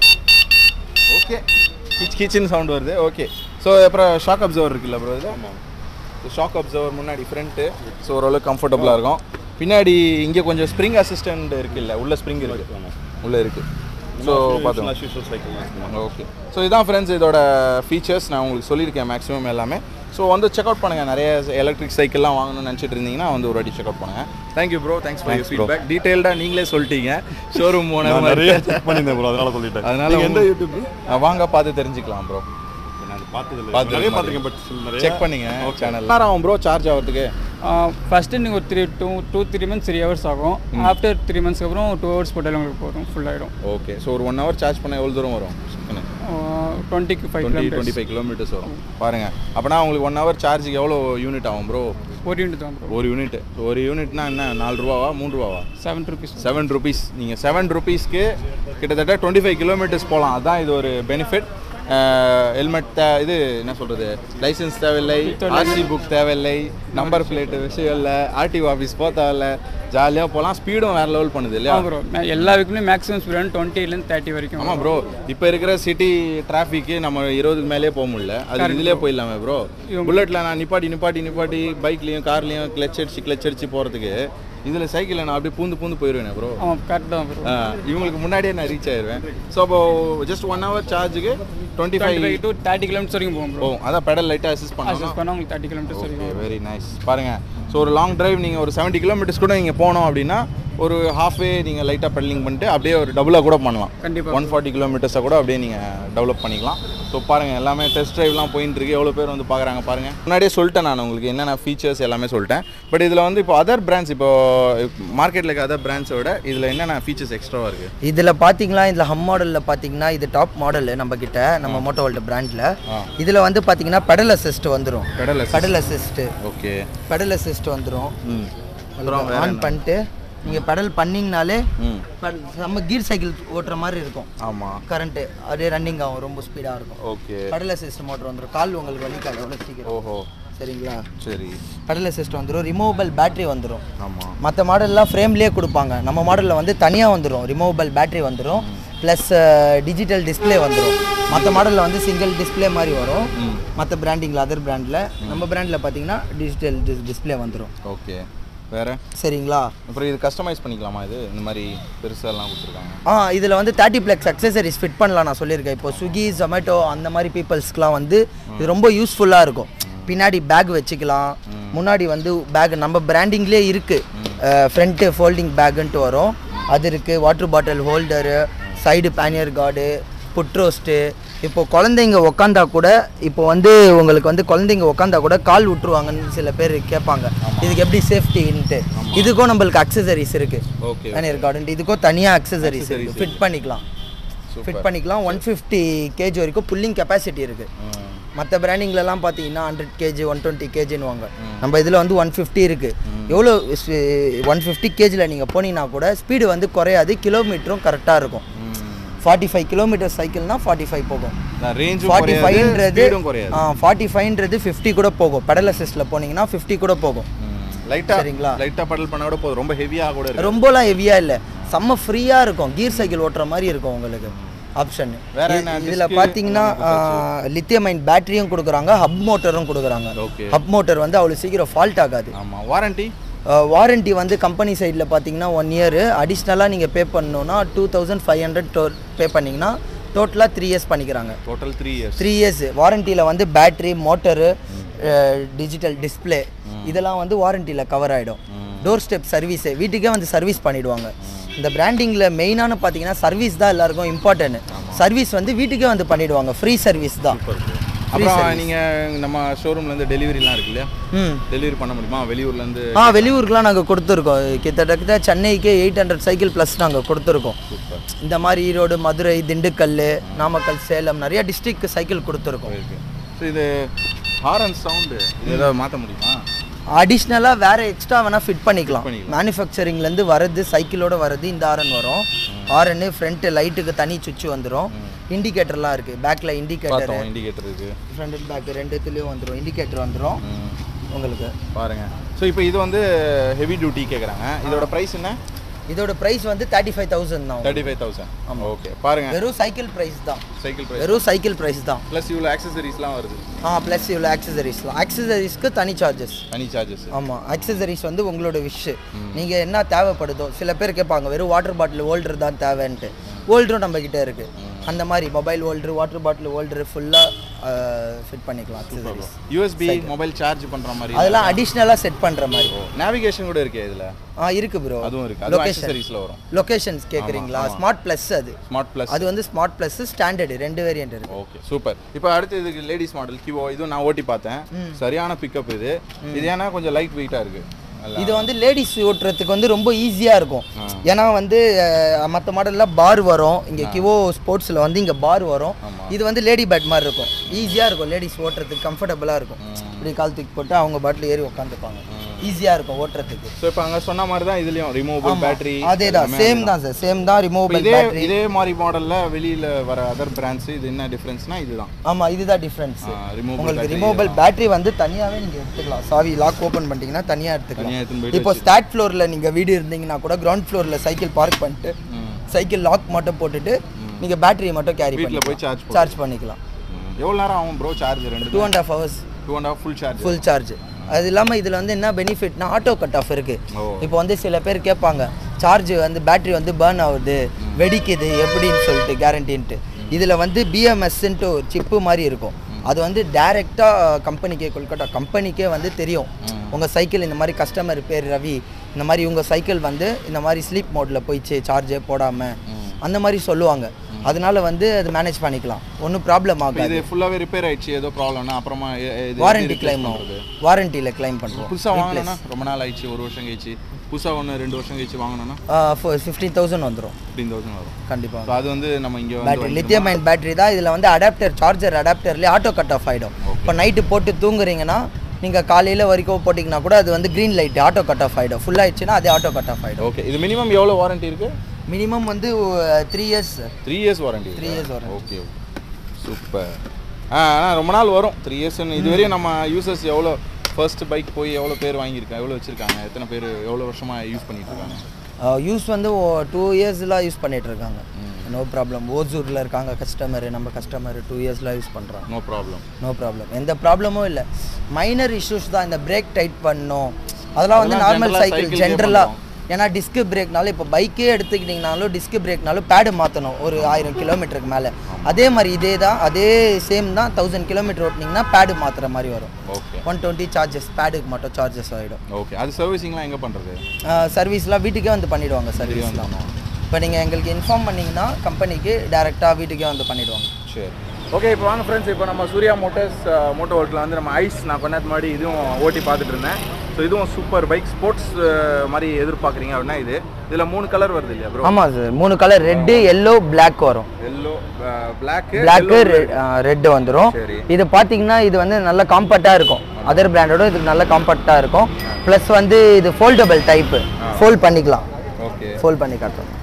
Speaker 3: ஓகே கிச் கிச்சன் சவுண்ட் வருது ஓகே ஸோ அப்புறம் ஷாக் அப்சர்வர் இருக்குல்ல ப்ரோ இது ஷாக் அப்சர்வர் முன்னாடி ஃப்ரண்ட்டு ஸோ ஓரளவுக்கு கம்ஃபர்டபுளாக இருக்கும் பின்னாடி இங்கே கொஞ்சம் ஸ்ப்ரிங் அசிஸ்டன்ட் இருக்குல்ல உள்ள ஸ்ப்ரிங் இருக்கு உள்ள இருக்கு ஸோ பார்த்துக்கலாம்
Speaker 6: சைக்கிள்
Speaker 3: ஓகே ஸோ இதான் ஃப்ரெண்ட்ஸ் இதோட ஃபீச்சர்ஸ் நான் உங்களுக்கு சொல்லியிருக்கேன் மேக்ஸிமம் எல்லாமே ஸோ வந்து செக் அவுட் பண்ணுங்கள் நிறைய எலக்ட்ரிக் சைக்கிள்லாம் வாங்கணும்னு நினச்சிட்டு இருந்தீங்கன்னா வந்து ஒரு வாட்டி செக் அவுட் பண்ணுங்கள் thank you bro thanks for your
Speaker 6: Thanks bro.
Speaker 3: Feedback டீட்டெயில்டாக நீங்களே சொல்லிட்டீங்க ஷோரூம்
Speaker 6: நான்
Speaker 3: ஓனர்
Speaker 6: நிறைய செக் பண்ணியிருந்தேன் ப்ரோ அதனால சொல்லிட்டேன்
Speaker 3: அதனால
Speaker 6: நீங்க எந்த
Speaker 3: உங்க-
Speaker 6: யூடியூப்
Speaker 3: வாங்க பார்த்து தெரிஞ்சுக்கலாம் ப்ரோ
Speaker 6: நான் பார்த்தது இல்லை
Speaker 3: பார்த்து
Speaker 6: நிறைய
Speaker 3: இருக்க
Speaker 6: பார்த்துருக்கேன் பட் நிறைய
Speaker 3: செக் பண்ணீங்க சேனல் நேரம் ஆகும் ப்ரோ சார்ஜ் ஆகிறதுக்கு
Speaker 5: ஃபஸ்ட்டு நீங்கள் ஒரு three two two three months three hours ஆகும் ஆஃப்டர் த்ரீ மந்த்ஸ்க்கு அப்புறம் டூ ஹவர்ஸ் போட்டாலும் உங்களுக்கு போதும் ஃபுல் ஆகிடும்
Speaker 3: ஓகே ஸோ ஒரு ஒன் ஹவர் சார்ஜ் பண்ண எவ்வளோ தூரம் வரும்
Speaker 5: டுவெண்ட்டிக்கு five
Speaker 3: twenty
Speaker 5: kilometres
Speaker 3: twenty five kilometres வரும் பாருங்க அப்போனா உங்களுக்கு ஒன் ஹவர் சார்ஜுக்கு எவ்வளோ யூனிட் ஆகும் ப்ரோ
Speaker 5: ஒரு யூனிட் தான் ப்ரோ
Speaker 3: ஒரு யூனிட் ஒரு யூனிட்னா என்ன நாலு ரூபாவா மூணு ரூபாவா
Speaker 5: செவன் ருபீஸ்
Speaker 3: செவன் ருபீஸ் நீங்கள் செவன் ருபீஸ்க்கு கிட்டத்தட்ட டுவெண்ட்டி ஃபைவ் கிலோமீட்டர்ஸ் போகலாம் அதான் இது ஒரு பெனிஃபிட் ஹெல்மெட் தே இது என்ன சொல்கிறது லைசன்ஸ் தேவையில்லை ஆர்சி புக் தேவையில்லை நம்பர் பிளேட்டு விஷயம் இல்லை ஆர்டிஓ ஆஃபீஸ் போக தேவையில்ல ஜாலியாக போகலாம் ஸ்பீடும் வேறு லெவல் பண்ணுது இல்லையா
Speaker 5: ப்ரோ எல்லா வீக்குமே மேக்ஸிமம் ஸ்பீட் டுவெண்ட்டிலேருந்து தேர்ட்டி வரைக்கும்
Speaker 3: ஆமாம் ப்ரோ இப்போ இருக்கிற சிட்டி டிராஃபிக்கு நம்ம இருபதுக்கு மேலே போக முடியல அது இதுலேயே போயிடலாமே ப்ரோ புல்லட்டில் நான் நிப்பாட்டி நிப்பாட்டி நிப்பாட்டி பைக்லேயும் கார்லேயும் கிளச் அடிச்சு கிளச் அடிச்சு போகிறதுக்கு இதில் சைக்கிளில் நான் அப்படியே பூந்து பூந்து போயிடுவேன் ப்ரோ
Speaker 5: ஆமாம் கரெக்ட் தான் ப்ரோ
Speaker 3: இவங்களுக்கு முன்னாடியே நான் ரீச் ஆயிடுவேன் ஸோ அப்போ ஜஸ்ட் ஒன் ஹவர் சார்ஜுக்கு twenty
Speaker 5: twenty
Speaker 3: five
Speaker 5: five to thirty kilometres வரைக்கும் போகும் ப்ரோ
Speaker 3: போகும் அதான் பெடல் லைட்டாக அசிஸ்ட் பண்ணலாம்
Speaker 5: அசஸ் பண்ணால் உங்களுக்கு தேர்ட்டி கிலோமீட்டர்ஸ்
Speaker 3: ஓகே
Speaker 5: வரைக்கும்
Speaker 3: வெரி நைஸ் பாருங்க ஸோ ஒரு லாங் டிரைவ் நீங்கள் ஒரு செவன்ட்டி கிலோமீட்டர்ஸ் கூட நீங்கள் போனோம் அப்படின்னா ஒரு ஹாஃப் வே நீங்கள் லைட்டாக பெடலிங் பண்ணிட்டு அப்படியே ஒரு டபுளாக கூட பண்ணலாம்
Speaker 5: கண்டிப்பா.
Speaker 3: ஒன் ஃபார்ட்டி கிலோமீட்டர்ஸை கூட அப்படியே நீங்கள் டெவலப் பண்ணிக்கலாம் ஸோ பாருங்கள் எல்லாமே டெஸ்ட் ட்ரைவ்லாம் போயிட்டு இருக்கு எவ்வளோ பேர் வந்து பார்க்குறாங்க பாருங்கள் முன்னாடியே சொல்லிட்டேன் நான் உங்களுக்கு என்னென்ன ஃபீச்சர்ஸ் எல்லாமே சொல்லிட்டேன் பட் இதில் வந்து இப்போ அதர் பிராண்ட்ஸ் இப்போ மார்க்கெட்டில் இருக்க அதர் பிராண்ட்ஸை விட இதில் என்னென்ன ஃபீச்சர்ஸ் எக்ஸ்ட்ராவாக இருக்குது
Speaker 2: இதில் பார்த்தீங்களா இதில் ஹம் மாடலில் பார்த்தீங்கன்னா இது டாப் மாடல் நம்ம கிட்ட நம்ம மோட்டோவோல்ட் பிராண்டில் இதில் வந்து பார்த்தீங்கன்னா பெடல் அசிஸ்ட் வந்துடும்
Speaker 3: Pedal assist.
Speaker 2: Pedal assist
Speaker 3: okay
Speaker 2: pedal assist வந்துடும்
Speaker 3: ம் அப்புறம் வேற
Speaker 2: ஆன் பண்ணிட்டு நீங்கள் பெடல் பண்ணிங்கனாலே
Speaker 3: ம்
Speaker 2: ped- நம்ம கீர் சைக்கிள் ஓட்டுற மாதிரி இருக்கும்
Speaker 3: ஆமாம்
Speaker 2: கரண்ட்டு அப்படியே ரன்னிங் ஆகும் ரொம்ப ஸ்பீடாக இருக்கும்
Speaker 3: ஓகே
Speaker 2: பெடல் அசிஸ்ட் மோட்டர் வந்துடும் கால் உங்களுக்கு வலிக்காது எவ்வளோ சீக்கிரம்
Speaker 3: ஓஹோ
Speaker 2: சரிங்களா
Speaker 3: சரி
Speaker 2: பெடல் அசிஸ்ட் வந்துடும் ரிமூவபிள் பேட்டரி வந்துடும்
Speaker 3: ஆமாம்
Speaker 2: மற்ற மாடல்லாம் ஃப்ரேம்லேயே கொடுப்பாங்க நம்ம மாடலில் வந்து தனியாக வந்துடும் ரிமூவபிள் பேட்டரி வந்துடும் ப்ளஸ் டிஜிட்டல் டிஸ்ப்ளே வந்துடும் மற்ற மாடலில் வந்து சிங்கிள் டிஸ்ப்ளே மாதிரி வரும் மற்ற பிராண்டிங்கில் அதர் பிராண்டில் நம்ம பிராண்டில் பார்த்தீங்கன்னா டிஜிட்டல் டிஸ்ப்ளே வந்துடும்
Speaker 3: ஓகே வேற
Speaker 2: சரிங்களா
Speaker 3: அப்புறம் இது கஸ்டமைஸ் பண்ணிக்கலாமா இது இந்த மாதிரி பெருசாலாம் கொடுத்துருக்காங்க
Speaker 2: ஆ இதில் வந்து தேர்ட்டி ப்ளக்ஸ் அக்சசரிஸ் ஃபிட் பண்ணலாம் நான் சொல்லியிருக்கேன் இப்போ ஸ்விக்கி ஜொமேட்டோ அந்த மாதிரி பீப்புள்ஸ்க்குலாம் வந்து இது ரொம்ப யூஸ்ஃபுல்லாக இருக்கும் பின்னாடி பேக் வச்சுக்கலாம் முன்னாடி வந்து பேக் நம்ம பிராண்டிங்லேயே இருக்குது ஃப்ரண்ட்டு ஃபோல்டிங் பேக்குன்ட்டு வரும் அது இருக்குது water bottle holder side pannier guard foot rest இப்போ குழந்தைங்க உக்காந்தா கூட இப்போ வந்து உங்களுக்கு வந்து குழந்தைங்க உக்காந்தா கூட கால் விட்டுருவாங்கன்னு சில பேர் கேட்பாங்க இதுக்கு எப்படி சேஃப்டின்ட்டு இதுக்கும் நம்மளுக்கு அக்சசரிஸ் இருக்குது
Speaker 3: ஓகே
Speaker 2: பேனியர் கார்டன் இதுக்கும் தனியாக அக்சசரிஸ் இருக்குது ஃபிட் பண்ணிக்கலாம் ஃபிட் பண்ணிக்கலாம் ஒன் ஃபிஃப்டி கேஜி வரைக்கும் புல்லிங் கெப்பாசிட்டி இருக்குது மற்ற பிராண்டிங்லலாம் பார்த்தீங்கன்னா ஹண்ட்ரட் கேஜி ஒன் டுவெண்ட்டி கேஜின்னுவாங்க நம்ம இதில் வந்து ஒன் ஃபிஃப்டி இருக்குது எவ்வளோ ஒன் ஃபிஃப்டி கேஜியில் நீங்கள் போனீங்கன்னா கூட ஸ்பீடு வந்து குறையாது கிலோமீட்டரும் கரெக்டாக இருக்கும் ஃபார்ட்டி ஃபைவ் கிலோமீட்டர் சைக்கிள்னா ஃபார்ட்டி ஃபைவ் போகும்
Speaker 3: ரேஞ்சும்
Speaker 2: ஃபார்ட்டி
Speaker 3: குறையாது
Speaker 2: ஃபைவ்ன்றது
Speaker 3: ஸ்பீடும் குறையாது
Speaker 2: ஃபார்ட்டி ஃபைவ்ன்றது ஃபிஃப்டி கூட போகும் பெடல் அசிஸ்டில் போனீங்கன்னா ஃபிஃப்டி கூட போகும்
Speaker 3: லைட்டா
Speaker 2: சரிங்களா?
Speaker 3: லைட்டா படல் பண்ண கூட போதும் ரொம்ப ஹெவியா கூட இருக்கு
Speaker 2: ரொம்பலாம் ஹெவியாக இல்லை செம்ம ஃப்ரீயாக இருக்கும் கீர் சைக்கிள் ஓட்டுற மாதிரி இருக்கும் உங்களுக்கு ஆப்ஷன்
Speaker 3: வேற என்ன
Speaker 2: இதில்
Speaker 3: disc?
Speaker 2: பார்த்தீங்கன்னா லித்தியம் மைன் பேட்டரியும் கொடுக்குறாங்க ஹப் மோட்டரும் கொடுக்குறாங்க
Speaker 3: Okay.
Speaker 2: ஹப் மோட்டர் வந்து அவ்வளோ சீக்கிரம் ஃபால்ட் ஆகாது
Speaker 3: ஆமாம் வாரண்டி
Speaker 2: வாரண்டி வந்து கம்பெனி சைடில் பார்த்தீங்கன்னா ஒன் இயர் அடிஷ்னலாக நீங்கள் பே பண்ணணுன்னா two thousand five hundred pay பண்ணிங்கன்னா டோட்டலாக த்ரீ இயர்ஸ் பண்ணிக்கிறாங்க
Speaker 3: total three years
Speaker 2: three years வாரண்டியில் வந்து பேட்ரி மோட்டரு டிஜிட்டல் டிஸ்ப்ளே இதெல்லாம் வந்து வாரண்டியில் கவர் ஆகிடும் டோர் ஸ்டெப் சர்வீஸு வீட்டுக்கே வந்து சர்வீஸ் பண்ணிடுவாங்க இந்த பிராண்டிங்கில் மெயினான பார்த்தீங்கன்னா சர்வீஸ் தான் எல்லாருக்கும் இம்பார்ட்டன்ட் சர்வீஸ் வந்து வீட்டுக்கே வந்து பண்ணிடுவாங்க ஃப்ரீ சர்வீஸ் தான்
Speaker 3: அப்புறம் நீங்கள் நம்ம ஷோரூம்லேருந்து டெலிவரிலாம் இருக்கு இல்லையா
Speaker 2: ம்
Speaker 3: டெலிவரி பண்ண முடியுமா வெளியூர்லேருந்து
Speaker 2: ஆ வெளியூருக்குலாம் நாங்கள் கொடுத்துருக்கோம் கிட்டத்தட்ட சென்னைக்கு எயிட் ஹண்ட்ரட் சைக்கிள் ப்ளஸ் நாங்கள் கொடுத்துருக்கோம் இந்த மாதிரி ஈரோடு மதுரை திண்டுக்கல் நாமக்கல் சேலம் நிறைய டிஸ்ட்ரிக்ட் சைக்கிள் கொடுத்துருக்கோம்
Speaker 3: இருக்கு ஸோ இது ஹாரன் சவுண்டு இது ஏதாவது மாற்ற முடியுமா
Speaker 2: அடிஷ்னலாக வேறு எக்ஸ்ட்ரா வேணால் ஃபிட் பண்ணிக்கலாம்
Speaker 3: பண்ணிக்கலாம்.
Speaker 2: மேனுஃபேக்சரிங்லேருந்து வரது சைக்கிளோட வரது இந்த ஆரன் வரும் ஆரன் ஃப்ரண்ட்டு லைட்டுக்கு தனி சுவிட்ச் வந்துடும் இண்டிகேட்டர்லாம் இருக்குது பேக்கில் இண்டிகேட்டர்
Speaker 3: பார்த்தோம் இண்டிகேட்டர் இருக்கு
Speaker 2: ஃப்ரண்ட் அண்ட் பேக் ரெண்டுத்துலேயும் வந்துடும் இண்டிகேட்டர் வந்துடும் உங்களுக்கு
Speaker 3: பாருங்க ஸோ இப்போ இது வந்து ஹெவி டியூட்டி கேட்குறாங்க இதோட ப்ரைஸ் என்ன
Speaker 2: இதோட ப்ரைஸ் வந்து தேர்ட்டி ஃபைவ் தௌசண்ட் தான்
Speaker 3: தேர்ட்டி ஃபைவ் தௌசண்ட் ஓகே பாருங்க
Speaker 2: வெறும் சைக்கிள் ப்ரைஸ் தான்
Speaker 3: சைக்கிள் ப்ரைஸ்
Speaker 2: வெறும் சைக்கிள் ப்ரைஸ் தான்
Speaker 3: ப்ளஸ் இவ்வளோ ஆக்சசரிஸ்லாம் வருது
Speaker 2: ஆ ப்ளஸ் இவ்வளோ ஆக்சசரிஸ்லாம் ஆக்சசரிஸ்க்கு தனி சார்ஜஸ்
Speaker 3: தனி சார்ஜஸ்
Speaker 2: ஆமாம் ஆக்சசரிஸ் வந்து உங்களோட விஷ் நீங்கள் என்ன தேவைப்படுதோ சில பேர் கேட்பாங்க வெறும் வாட்டர் பாட்டில் ஹோல்டர் தான் தேவைன்ட்டு ஹோல்டரும் நம்மக்கிட்ட இருக்குது அந்த மாதிரி mobile holder water bottle holder ஃபுல்லாக ஃபிட் பண்ணிக்கலாம் ஆக்சசரிஸ்
Speaker 3: யூஎஸ்பி மொபைல் சார்ஜ் பண்ணுற மாதிரி
Speaker 2: அதெல்லாம் அடிஷ்னலாக செட் பண்ணுற மாதிரி
Speaker 3: நேவிகேஷன் கூட இருக்கே இதில்
Speaker 2: ஆ இருக்குது ப்ரோ
Speaker 3: அதுவும் இருக்கு அதுவும்
Speaker 2: லொகேஷன்
Speaker 3: ஆக்சசரிஸில் வரும்
Speaker 2: லொகேஷன்ஸ் கேட்குறீங்களா ஸ்மார்ட் ப்ளஸ் அது
Speaker 3: ஸ்மார்ட் ப்ளஸ்
Speaker 2: அது வந்து ஸ்மார்ட் ப்ளஸ் ஸ்டாண்டர்டு ரெண்டு வேரியன்ட் இருக்குது
Speaker 3: ஓகே சூப்பர் இப்போ அடுத்து இதுக்கு லேடிஸ் மாடல் கிவோ இதுவும் நான் ஓட்டி பார்த்தேன் சரியான பிக்கப் இது இது ஏன்னா கொஞ்சம் லைட் வெயிட்டாக இருக்கு நல்லா
Speaker 2: இது வந்து லேடிஸ் ஓட்டுறதுக்கு வந்து ரொம்ப ஈஸியாக இருக்கும் ஏன்னா வந்து மற்ற மாடலில் பார் வரும் இங்கே கிவோ ஸ்போர்ட்ஸில் வந்து இங்கே பார் வரும் இது வந்து லேடி பேட் மாதிரி இருக்கும் ஈஸியாக இருக்கும் லேடிஸ் ஓட்டுறதுக்கு கம்ஃபர்டபுளாக இருக்கும் இப்படி கால் தூக்கி போட்டு அவங்க பாட்டில் ஏறி உட்காந்துப்பாங்க ஈஸியாக இருக்கும் ஓட்டுறதுக்கு
Speaker 3: ஸோ இப்போ அங்கே சொன்ன மாதிரி தான் இதுலேயும் ரிமூவபிள் பேட்டரி
Speaker 2: அதே தான் சேம் தான் சார் சேம் தான் ரிமூவபிள்
Speaker 3: இதே
Speaker 2: பேட்டரி
Speaker 3: இதே மாதிரி மாடல்ல வெளியில வர அதர் பிராண்ட்ஸ் இது என்ன டிஃபரன்ஸ்னா இதுதான்
Speaker 2: ஆமாம் இதுதான் டிஃப்ரென்ஸ்
Speaker 3: ரிமூவபிள்
Speaker 2: உங்களுக்கு ரிமூவபிள் பேட்டரி வந்து தனியாகவே நீங்கள் எடுத்துக்கலாம் சாவி லாக் ஓப்பன் பண்ணிட்டீங்கன்னா தனியாக
Speaker 3: தனியா எடுத்துன்னு
Speaker 2: எடுத்துக்கலாம்
Speaker 3: போயிட்டு
Speaker 2: இப்போ ஸ்டார்ட் ஃப்ளோரில் நீங்கள் வீடு இருந்தீங்கன்னா கூட கிரவுண்ட் ஃப்ளோரில் சைக்கிள் பார்க் பண்ணிட்டு சைக்கிள் லாக் மட்டும் போட்டுட்டு நீங்கள் பேட்டரியை மட்டும் கேரி
Speaker 3: வீட்ல போய்
Speaker 2: பண்ணி
Speaker 3: charge
Speaker 2: சார்ஜ் பண்ணிக்கலாம்
Speaker 3: எவ்வளோ நேரம் ஆகும் ப்ரோ சார்ஜ் ரெண்டு
Speaker 2: two and half hours
Speaker 3: two and half full charge
Speaker 2: full charge அது இல்லாமல் இதில் வந்து என்ன பெனிஃபிட்னா ஆட்டோ கட் ஆஃப்
Speaker 3: ஓ.
Speaker 2: இருக்குது இப்போ வந்து சில பேர் கேட்பாங்க சார்ஜ் வந்து பேட்டரி வந்து பேர்ன் ஆகுது வெடிக்குது எப்படின்னு சொல்லிட்டு கேரண்டின்ட்டு இதில் வந்து பிஎம்எஸ்ன்ட்டு ஒரு சிப்பு மாதிரி இருக்கும் அது வந்து டைரெக்டாக கம்பெனிக்கே கொல்கட்டா கம்பெனிக்கே வந்து தெரியும் உங்கள் சைக்கிள் இந்த மாதிரி கஸ்டமர் பேர் ரவி இந்த மாதிரி உங்கள் சைக்கிள் வந்து இந்த மாதிரி ஸ்லீப் மோடில் போயிடுச்சு சார்ஜே போடாமல் அந்த மாதிரி சொல்லுவாங்க அதனால வந்து அது மேனேஜ் பண்ணிக்கலாம் ஒன்றும் ப்ராப்ளம் ஆகாது
Speaker 3: இது ஃபுல்லாகவே ரிப்பேர் ஆயிடுச்சு ஏதோ ப்ராப்ளம்னா அப்புறமா எ- எ- இது
Speaker 2: வாரண்டி
Speaker 3: replace
Speaker 2: கிளைம்
Speaker 3: பண்றது.
Speaker 2: ஆகும் வாரண்டியில் கிளைம் பண்ணுறோம்
Speaker 3: புதுசா வாங்கணும்னா ரொம்ப நாள் ஆயிடுச்சு ஒரு வருஷம் கழிச்சு புதுசா ஒன்று ரெண்டு வருஷம் கழிச்சு வாங்கணும்னா
Speaker 2: ஃபிஃப்டீன் தௌசண்ட் வந்துடும்
Speaker 3: ஃபிஃப்டீன் தௌசண்ட் வரும்
Speaker 2: கண்டிப்பாக
Speaker 3: ஸோ அது வந்து நம்ம இங்கே வந்து
Speaker 2: பேட்டரி லித்தியம் அயன் பேட்டரி தான் இதில் வந்து அடாப்டர் சார்ஜர் அடாப்டர்லேயே ஆட்டோ கட் ஆஃப் ஆகிடும் இப்போ நைட்டு போட்டு தூங்குறீங்கன்னா நீங்கள் காலையில் வரைக்கும் போட்டிங்கன்னா கூட அது வந்து green light auto cut off ஆகிடும் ஃபுல் ஆயிடுச்சுன்னா அதே ஆட்டோ கட் ஆஃப் ஆகிடும்
Speaker 3: ஓகே இது மினிமம் எவ்வளோ வாரண்டி இருக்கு
Speaker 2: மினிமம் வந்து three years
Speaker 3: three years warranty
Speaker 2: Three years warranty.
Speaker 3: Okay super ஆ ஆனால் ரொம்ப நாள் வரும் த்ரீ இயர்ஸ்னு இதுவரையும் நம்ம யூசர்ஸ் எவ்வளோ ஃபர்ஸ்ட் பைக் போய் எவ்வளோ பேர் வாங்கியிருக்காங்க எவ்வளோ வச்சிருக்காங்க எத்தனை பேர் எவ்வளோ வருஷமா யூஸ் பண்ணிட்டு இருக்காங்க
Speaker 2: யூஸ் வந்து டூ இயர்ஸ்லாம் யூஸ் பண்ணிட்டு இருக்காங்க நோ ப்ராப்ளம் ஓசூரில் இருக்காங்க கஸ்டமர் நம்ம கஸ்டமர் டூ இயர்ஸ்லாம் யூஸ் பண்ணுறாங்க
Speaker 3: நோ ப்ராப்ளம்
Speaker 2: நோ ப்ராப்ளம் எந்த ப்ராப்ளமும் இல்லை மைனர் இஷ்யூஸ் தான் இந்த பிரேக் டைட் பண்ணணும் அதெல்லாம் வந்து
Speaker 3: அதெல்லாம்
Speaker 2: நார்மல்
Speaker 3: general ஆ
Speaker 2: சைக்கிள்
Speaker 3: cycle க்கே
Speaker 2: ஜென்ரலாக ஏன்னா டிஸ்க் பிரேக்னாலும் இப்போ பைக்கே எடுத்துக்கிட்டிங்கனாலும் டிஸ்க் பிரேக்னாலும் பேடு மாற்றணும் ஒரு ஆயிரம் கிலோமீட்டருக்கு மேலே அதே மாதிரி இதே தான் அதே சேம் தான் தௌசண்ட் கிலோமீட்டர் ஓட்டினீங்கன்னா பேடு மாற்றுற மாதிரி வரும்
Speaker 3: ஓகே
Speaker 2: ஒன் டுவெண்ட்டி சார்ஜஸ் பேடுக்கு மட்டும் சார்ஜஸ் ஆகிடும்
Speaker 3: ஓகே அது சர்வீசிங்லாம் எங்கே பண்ணுறது
Speaker 2: சர்வீஸ்லாம் வீட்டுக்கே வந்து பண்ணிடுவாங்க சர்வீஸ்லாம் இப்போ நீங்கள் எங்களுக்கு இன்ஃபார்ம் பண்ணிங்கன்னா கம்பெனிக்கு டேரெக்டாக வீட்டுக்கே வந்து பண்ணிடுவாங்க
Speaker 3: சரி ஓகே இப்போ வாங்க ஃப்ரெண்ட்ஸ் இப்போ நம்ம சூர்யா மோட்டர்ஸ் மோட்டோ ஒர்க்கில் வந்து நம்ம ஐஸ் நான் கொஞ்ச நேரத்துக்கு முன்னாடி இதுவும் ஓட்டி பார்த்துட்டு இருந்தேன் ஸோ இதுவும் சூப்பர் பைக் ஸ்போர்ட்ஸ் மாதிரி எதிர்பார்க்குறீங்க அப்படின்னா இது இதில் மூணு கலர் வருது இல்லையா ப்ரோ
Speaker 2: ஆமாம் சார் மூணு கலர் ரெட்டு எல்லோ பிளாக் வரும்
Speaker 3: எல்லோ பிளாக்கு
Speaker 2: பிளாக்கு ரெட் வந்துடும்
Speaker 3: சரி.
Speaker 2: இது பார்த்தீங்கன்னா இது வந்து நல்ல காம்பேக்டாக இருக்கும் அதர் பிராண்டோட இது நல்ல காம்பேக்டாக இருக்கும் ப்ளஸ் வந்து இது ஃபோல்டபிள் டைப்பு ஃபோல்ட் பண்ணிக்கலாம்
Speaker 3: ஓகே
Speaker 2: ஃபோல்ட் பண்ணி காட்டுறோம்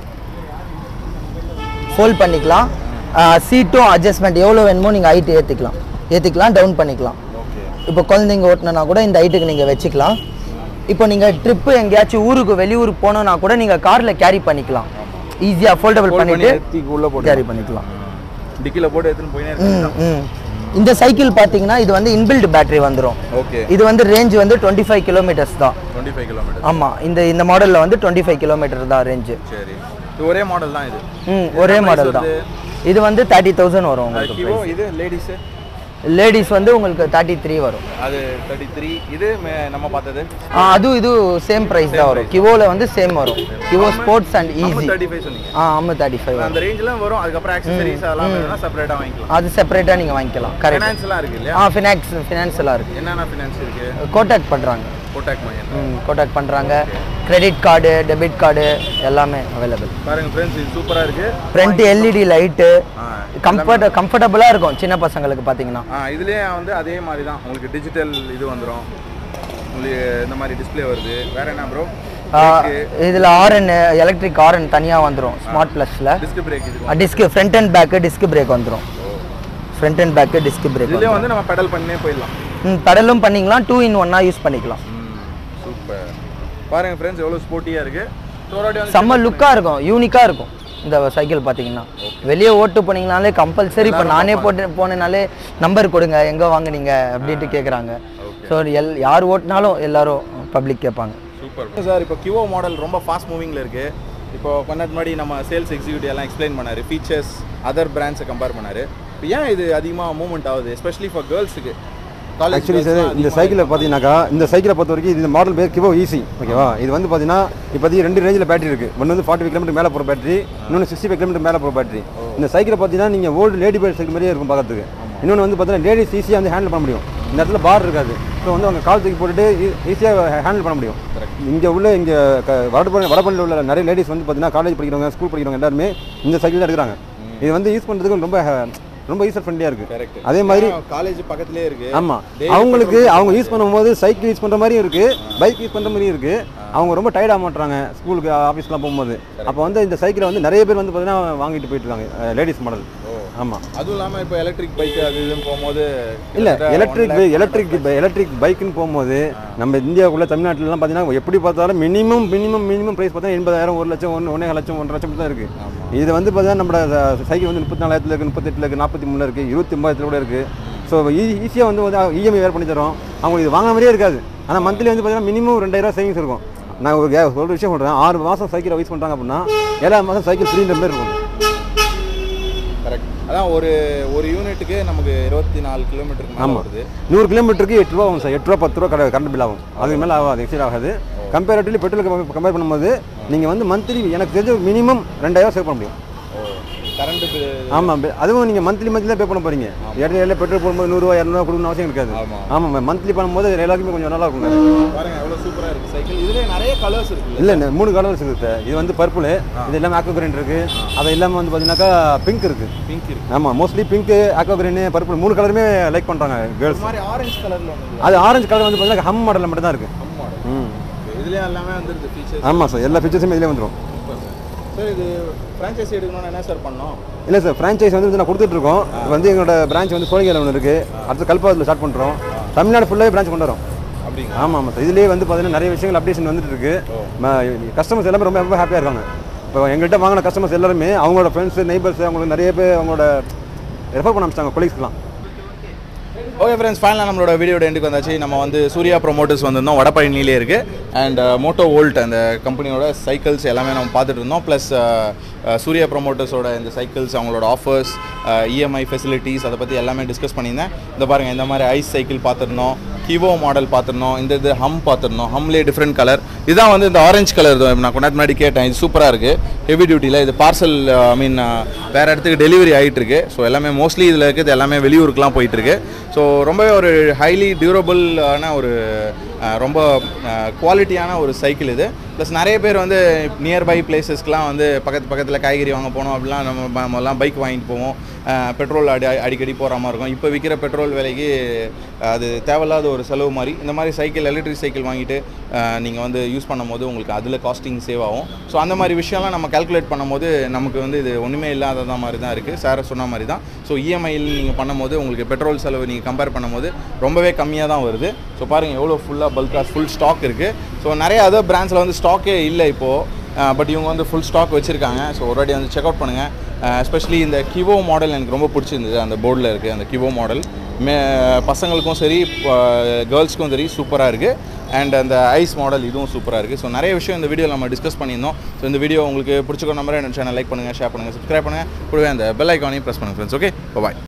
Speaker 2: ஃபோல்ட் பண்ணிக்கலாம் சீட்டும் அட்ஜஸ்ட்மெண்ட் எவ்வளோ வேணுமோ நீங்கள் ஹைட் ஏற்றிக்கலாம் ஏற்றிக்கலாம் டவுன் பண்ணிக்கலாம்
Speaker 3: ஓகே
Speaker 2: இப்போ குழந்தைங்க ஓட்டினா கூட இந்த ஹைட்டுக்கு நீங்கள் வச்சுக்கலாம் இப்போ நீங்கள் ட்ரிப்பு எங்கேயாச்சும் ஊருக்கு வெளியூருக்கு போனோன்னா கூட நீங்கள் காரில் கேரி பண்ணிக்கலாம் ஈஸியாக ஃபோல்டபுள்
Speaker 3: Fold பண்ணி
Speaker 2: பண்ணிட்டு
Speaker 3: எடுத்து உள்ள போட்டு
Speaker 2: கேரி பண்ணிக்கலாம்
Speaker 3: டிக்கில போட்டு எடுத்துன்னு போயினே
Speaker 2: ம்
Speaker 3: இருக்கு
Speaker 2: ம் இந்த சைக்கிள் பார்த்தீங்கன்னா இது வந்து இன்பில்ட் பேட்டரி வந்துடும்
Speaker 3: ஓகே
Speaker 2: இது வந்து ரேஞ்ச் வந்து டுவெண்ட்டி ஃபைவ் கிலோமீட்டர்ஸ் தான்
Speaker 3: டுவெண்ட்டி ஃபைவ் கிலோமீட்டர்
Speaker 2: ஆமாம் இந்த இந்த மாடலில் வந்து டுவெண்ட்டி ஃபைவ் கிலோமீட்டர் தான் ரேஞ்சு
Speaker 3: சரி இது ஒரே மாடல் தான் இது
Speaker 2: ம் ஒரே
Speaker 3: price
Speaker 2: மாடல் தான்
Speaker 3: வருது?
Speaker 2: இது வந்து தேர்ட்டி தௌசண்ட் வரும் உங்களுக்கு
Speaker 3: கிவோ இது லேடிஸு
Speaker 2: லேடிஸ் வந்து உங்களுக்கு தேர்ட்டி த்ரீ வரும்
Speaker 3: அது தேர்ட்டி த்ரீ இது மே- நம்ம பார்த்தது
Speaker 2: ஆ அதுவும் இது சேம் ப்ரைஸ் தான் வரும் கிவோவில் வந்து சேம் வரும் Kivo sports and easy
Speaker 3: thirty five சொன்னீங்க
Speaker 2: ஆ ஆமாம் தேர்ட்டி ஃபைவ்
Speaker 3: அந்த ரேஞ்சில் வரும் அதுக்கப்புறம் ஆக்சசரிஸ் அதெல்லாம் வேணும்னா செப்பரேட்டாக வாங்கிக்கலாம்
Speaker 2: அது செப்பரேட்டாக நீங்கள் வாங்கிக்கலாம் கரெக்ட்
Speaker 3: ஃபினான்ஸ்லாம் இருக்கு இல்லையா
Speaker 2: ஆ ஃபினான்ஸ் ஃபினான்ஸ் எல்லாம் இருக்குது
Speaker 3: என்னென்ன ஃபினான்ஸ் இருக்கு
Speaker 2: கோட்டாக் பண்ணுறாங்க
Speaker 3: கோட்டாக் மையம்
Speaker 2: ம் கோட்டாக் பண்ணுறாங்க கிரெடிட் கார்டு டெபிட் கார்டு எல்லாமே அவைலபிள்
Speaker 3: பாருங்க ஃப்ரெண்ட்ஸ் இது சூப்பராக இருக்கு
Speaker 2: ஃப்ரண்ட் எல்இடி லைட்டு
Speaker 3: ஆ
Speaker 2: கம்ஃபர்ட் கம்ஃபர்டபுளாக இருக்கும் சின்ன பசங்களுக்கு பார்த்தீங்கன்னா
Speaker 3: ஆ இதுலேயே வந்து அதே மாதிரி தான் உங்களுக்கு டிஜிட்டல் இது வந்துடும் உங்களுக்கு இந்த மாதிரி டிஸ்ப்ளே வருது வேற என்ன ப்ரோ
Speaker 2: இதில் ஆர்என் எலக்ட்ரிக் ஆர்என் தனியாக வந்துடும் ஸ்மார்ட் ப்ளஸில்
Speaker 3: டிஸ்க் பிரேக் இது
Speaker 2: disc front and back disc brake வந்துடும் front and back disc brake
Speaker 3: இதுலேயே வந்து நம்ம பெடல் பண்ணே போயிடலாம்
Speaker 2: ம் பெடலும் பண்ணிக்கலாம் டூ இன் ஒன்னாக யூஸ் பண்ணிக்கலாம்
Speaker 3: சூப்பர் பாருங்க ஃப்ரெண்ட்ஸ் எவ்வளோ ஸ்போர்ட்டியாக இருக்கு தோராடி வந்து
Speaker 2: செம்ம லுக்காக இருக்கும் யூனிக்காக இருக்கும் இந்த சைக்கிள் பார்த்தீங்கன்னா வெளியே ஓட்டு போனீங்கனாலே கம்பல்சரி இப்போ நானே போட்டு போனேனாலே நம்பர் கொடுங்க எங்கே வாங்குனீங்க அப்படின்ட்டு கேட்குறாங்க ஸோ எல் யார் ஓட்டினாலும் எல்லாரும் பப்ளிக் கேட்பாங்க
Speaker 3: சூப்பர் சார் இப்போ கிவோ மாடல் ரொம்ப ஃபாஸ்ட் மூவிங்கில் இருக்கு இப்போ கொஞ்ச நேரத்துக்கு முன்னாடி நம்ம சேல்ஸ் எக்ஸிக்யூட்டிவ் எல்லாம் எக்ஸ்பிளைன் பண்ணாரு ஃபீச்சர்ஸ் அதர் பிராண்ட்ஸை கம்பேர் பண்ணாரு இப்போ ஏன் இது அதிகமாக மூவ்மெண்ட் ஆகுது எஸ்பெஷலி ஃபார் கேர்ள்ஸுக்கு
Speaker 4: ஆக்சுவலி சார் இந்த சைக்கிளை பார்த்தீங்கன்னாக்கா இந்த சைக்கிளை பொறுத்த வரைக்கும் இது மாடல் பேர் கிவோ ஈஸி ஓகேவா இது வந்து பார்த்தீங்கன்னா இப்போதைக்கு ரெண்டு ரேஞ்சில் பேட்டரி இருக்குது ஒன்று வந்து ஃபார்ட்டி ஃபைவ் கிலோமீட்டர் மேலே போகிற பேட்டரி இன்னொன்று சிக்ஸ்டி ஃபைவ் கிலோமீட்டர் மேலே போகிற பேட்டரி இந்த சைக்கிளை பார்த்தீங்கன்னா நீங்கள் ஓல்டு லேடி பேர்ட் சைக்கிள் மாதிரியே இருக்கும் பார்க்கறதுக்கு இன்னொன்று வந்து பார்த்தீங்கன்னா லேடிஸ் ஈஸியாக வந்து ஹேண்டில் பண்ண முடியும் இந்த இடத்துல பார் இருக்காது ஸோ வந்து அவங்க கால் தூக்கி போட்டுட்டு ஈஸியாக ஹேண்டில் பண்ண முடியும் இங்கே உள்ள இங்கே வடபழனி வடபழனியில் உள்ள நிறைய லேடிஸ் வந்து பார்த்தீங்கன்னா காலேஜ் படிக்கிறவங்க ஸ்கூல் படிக்கிறவங்க எல்லாருமே இந்த சைக்கிள் தான் எடுக்கிறாங்க இது வந்து யூஸ் பண்ணுறதுக்கு ரொம்ப ரொம்ப யூசர் ஃப்ரெண்ட்லியாக இருக்குது
Speaker 3: கரெக்ட்
Speaker 4: அதே மாதிரி
Speaker 3: காலேஜ் பக்கத்துலேயே இருக்கு
Speaker 4: ஆமா அவங்களுக்கு அவங்க யூஸ் பண்ணும்போது சைக்கிள் யூஸ் பண்ற மாதிரியும் இருக்கு பைக் யூஸ் பண்ற மாதிரியும் இருக்கு அவங்க ரொம்ப டயர்ட் ஆக மாட்டாங்க ஸ்கூலுக்கு ஆஃபீஸ்லாம் போகும்போது அப்போ வந்து இந்த சைக்கிளை வந்து நிறைய பேர் வந்து பார்த்தீங்கன்னா வாங்கிட்டு போயிட்டு இருக்காங்க லேடிஸ் மாடல் ஆமா
Speaker 3: அதுவும் இல்லாமல் இப்போ எலக்ட்ரிக் பைக் அது இதுன்னு போகும்போது
Speaker 4: இல்ல
Speaker 3: கிட்டத்தட்ட
Speaker 4: electric
Speaker 3: one lakh
Speaker 4: electric electric பைக்குன்னு போகும்போது நம்ம இந்தியாவுக்குள்ள தமிழ்நாட்டிலலாம் பார்த்தீங்கன்னா எப்படி பார்த்தாலும் மினிமம் மினிமம் மினிமம் ப்ரைஸ் பார்த்தா எண்பதாயிரம் ஒரு லட்சம் ஒன்று ஒன்றே லட்சம் ஒன்றரை லட்சம் தான் இருக்கு இது வந்து பார்த்தீங்கன்னா நம்ம சைக்கிள் வந்து முப்பத்தி நாலாயிரத்துல இருக்கு முப்பத்தெட்டுல இருக்கு நாற்பத்தி மூணுல இருக்கு இருபத்தி ஒன்பதாயிரத்துல கூட இருக்கு ஸோ ஈஸியாக வந்து வந்து இஎம்ஐ வேறு பண்ணி தரோம் அவங்க இது வாங்க மாதிரியே இருக்காது ஆனால் மந்த்லி வந்து பார்த்தீங்கன்னா மினிமம் ரெண்டாயிரம் சேவிங்ஸ் இருக்கும் நான் ஒரு கே- ஒரு விஷயம் சொல்கிறேன் ஆறு மாதம் சைக்கிளை யூஸ் பண்ணுறாங்க அப்படின்னா ஏழாவது மாதம் சைக்கிள் ஃப்ரீன்ற மாதிரி இருக்கும்
Speaker 3: கரெக்ட் அதான் ஒரு ஒரு யூனிட்டுக்கு நமக்கு இருபத்தி நாலு கிலோமீட்டருக்கு மேலே
Speaker 4: ஆமாம்
Speaker 3: வருது
Speaker 4: நூறு கிலோமீட்டருக்கு எட்டு ரூபா ஆகும் சார் எட்டு ரூபா பத்து ரூபா கடை கரண்ட் பில் ஆகும் அதுக்கு மேலே ஆகாது எக்ஸ்ட்ரா ஆகாது கம்பேரிட்டிவ்லி பெட்ரோலுக்கு கம்பேர் பண்ணும்போது நீங்கள் வந்து மந்த்லி எனக்கு தெரிஞ்ச மினிமம் ரெண்டாயிரம் சேவ் பண்ண முடியும்
Speaker 3: கரண்ட் பில்
Speaker 4: ஆமாம் அதுவும் நீங்கள் மந்த்லி மந்த்லி தான் பே பண்ண போகிறீங்க இடையில பெட்ரோல் போடும்போது நூறுரூவா இரநூறுவா கொடுக்கணும் அவசியம் இருக்காது
Speaker 3: ஆமா.
Speaker 4: ஆமாம் மந்த்லி பண்ணும்போது எல்லாருக்குமே கொஞ்சம் நல்லா இருக்குங்க
Speaker 3: பாருங்க எவ்வளோ சூப்பராக இருக்கு சைக்கிள் இதுலேயே நிறைய கலர்ஸ் இருக்குல்ல
Speaker 4: இல்லை இல்லை மூணு கலர்ஸ் இருக்குது சார் இது வந்து பர்பிள் இது எல்லாமே ஆக்கோ கிரீன் இருக்குது அது இல்லாமல் வந்து பார்த்தீங்கன்னாக்கா பிங்க் இருக்குது
Speaker 3: பிங்க் இருக்கு
Speaker 4: ஆமாம் மோஸ்ட்லி பிங்க்கு ஆக்கோ கிரீன் பர்பிள் மூணு கலருமே லைக் பண்ணுறாங்க கேர்ள்ஸ்
Speaker 3: இந்த மாதிரி ஆரஞ்சு கலரில் ஒன்று
Speaker 4: அது ஆரஞ்சு கலர் வந்து பார்த்தீங்கன்னா ஹம் மாடலில் மட்டும் தான் இருக்குது
Speaker 3: மாடல்
Speaker 4: ம்
Speaker 3: இதுலேயே எல்லாமே வந்துருது ஃபீச்சர்ஸ்
Speaker 4: ஆமாம் சார் எல்லா ஃபீச்சர்ஸுமே இதிலே வந்துடும்
Speaker 3: சூப்பர் சார் சார் இது ஃப்ரான்ச்சைசி எடுக்கணும்னு என்ன சார் பண்ணோம்
Speaker 4: இல்லை சார் ஃப்ரான்ச்சைஸ் வந்து நான் கொடுத்துட்ருக்கோம் இது வந்து எங்களோட பிரான்ச் வந்து சோழிகையில் ஒன்று இருக்குது அடுத்து கல்பாவத்தில் ஸ்டார்ட் பண்ணுறோம் தமிழ்நாடு ஃபுல்லாகவே பிரான்ச் கொண்டு வரோம்
Speaker 3: அப்படிங்க
Speaker 4: ஆமாம் ஆமாம் சார் இதுலேயே வந்து பார்த்தீங்கன்னா நிறைய விஷயங்கள் அப்டேஷன் வந்துட்டு இருக்கு கஸ்டமர்ஸ் எல்லாமே ரொம்ப ரொம்ப ஹாப்பியாக இருக்காங்க இப்போ எங்கள்கிட்ட வாங்கின கஸ்டமர்ஸ் எல்லாருமே அவங்களோட ஃப்ரெண்ட்ஸு நெய்பர்ஸ் அவங்களுக்கு நிறைய பேர் அவங்களோட ரெஃபர் பண்ண ஆரம்பிச்சிட்டாங்க கொலீஸ்க்குலாம்
Speaker 3: ஓகே ஃப்ரெண்ட்ஸ் ஃபைனலாக நம்மளோட வீடியோட எண்டுக்கு வந்தாச்சு நம்ம வந்து சூர்யா ப்ரொமோட்டர்ஸ் வந்திருந்தோம் வடபழனிலே இருக்குது அண்ட் மோட்டோ வோல்ட் அந்த கம்பெனியோட சைக்கிள்ஸ் எல்லாமே நம்ம பார்த்துட்டு இருந்தோம் ப்ளஸ் சூர்யா ப்ரொமோட்டர்ஸோட இந்த சைக்கிள்ஸ் அவங்களோட ஆஃபர்ஸ் இஎம்ஐ ஃபெசிலிட்டிஸ் அதை பற்றி எல்லாமே டிஸ்கஸ் பண்ணியிருந்தேன் இந்த பாருங்கள் இந்த மாதிரி ஐஸ் சைக்கிள் பார்த்துருந்தோம் கிவோ மாடல் பார்த்துருந்தோம் இந்த இது ஹம் பார்த்துருந்தோம் ஹம்லேயே டிஃப்ரெண்ட் கலர் இதான் வந்து இந்த ஆரஞ்சு கலர் நான் கொண்டாடி முன்னாடி கேட்டேன் இது சூப்பராக இருக்குது ஹெவி டியூட்டியில் இது பார்சல் ஐ மீன் வேறு இடத்துக்கு டெலிவரி ஆகிட்டு இருக்கு ஸோ எல்லாமே மோஸ்ட்லி இதில் இருக்குது எல்லாமே வெளியூருக்குலாம் போயிட்டு இருக்கு ஸோ ரொம்பவே ஒரு ஹைலி டியூரபிளான ஒரு அஹ், ரொம்ப குவாலிட்டியான ஒரு சைக்கிள் இது ப்ளஸ் நிறைய பேர் வந்து நியர்பை பிளேசஸ்க்குலாம் வந்து பக்கத்து பக்கத்தில் காய்கறி வாங்க போனோம் அப்படிலாம் நம்ம ப- நம்மலாம் பைக் வாங்கிட்டு போவோம் பெட்ரோல் அடி அடிக்கடி போகிற மாதிரி இருக்கும் இப்போ விற்கிற பெட்ரோல் விலைக்கு அது தேவையில்லாத ஒரு செலவு மாதிரி இந்த மாதிரி சைக்கிள் எலக்ட்ரிக் சைக்கிள் வாங்கிட்டு நீங்கள் வந்து யூஸ் பண்ணும்போது உங்களுக்கு அதில் காஸ்டிங் சேவ் ஆகும் ஸோ அந்த மாதிரி விஷயம்லாம் நம்ம கால்குலேட் பண்ணும்போது நமக்கு வந்து இது ஒன்றுமே இல்லாததா மாதிரி தான் இருக்குது சார் சொன்ன மாதிரி தான் ஸோ இஎம்ஐயில் நீங்கள் பண்ணும்போது உங்களுக்கு பெட்ரோல் செலவு நீங்கள் கம்பேர் பண்ணும்போது ரொம்பவே கம்மியாக தான் வருது ஸோ பாருங்கள் எவ்வளோ ஃபுல்லாக பல்காக ஃபுல் ஸ்டாக் இருக்குது ஸோ நிறைய அதர் பிராண்ட்ஸில் வந்து ஸ்டாக்கே இல்லை இப்போது பட் இவங்க வந்து ஃபுல் ஸ்டாக் வச்சுருக்காங்க ஸோ ஒரு வாட்டி வந்து செக் அவுட் பண்ணுங்கள் எஸ்பெஷலி இந்த கிவோ மாடல் எனக்கு ரொம்ப பிடிச்சிருந்தது அந்த போர்டில் இருக்குது அந்த கிவோ மாடல் மே பசங்களுக்கும் சரி கேர்ள்ஸ்க்கும் சரி சூப்பராக இருக்குது அண்ட் அந்த ஐஸ் மாடல் இதுவும் சூப்பராக இருக்குது ஸோ நிறைய விஷயம் இந்த வீடியோ நம்ம டிஸ்கஸ் பண்ணியிருந்தோம் ஸோ இந்த வீடியோ உங்களுக்கு பிடிச்சிக்கோ நம்பரை என்ன சேனல் லைக் பண்ணுங்கள் ஷேர் பண்ணுங்கள் சப்ஸ்கிரைப் பண்ணுங்கள் கூடவே அந்த பெல் ஐக்கானையும் ப்ரெஸ் பண்ணுங்கள் ஃப்ரெண்ட்ஸ் ஓகே பாய்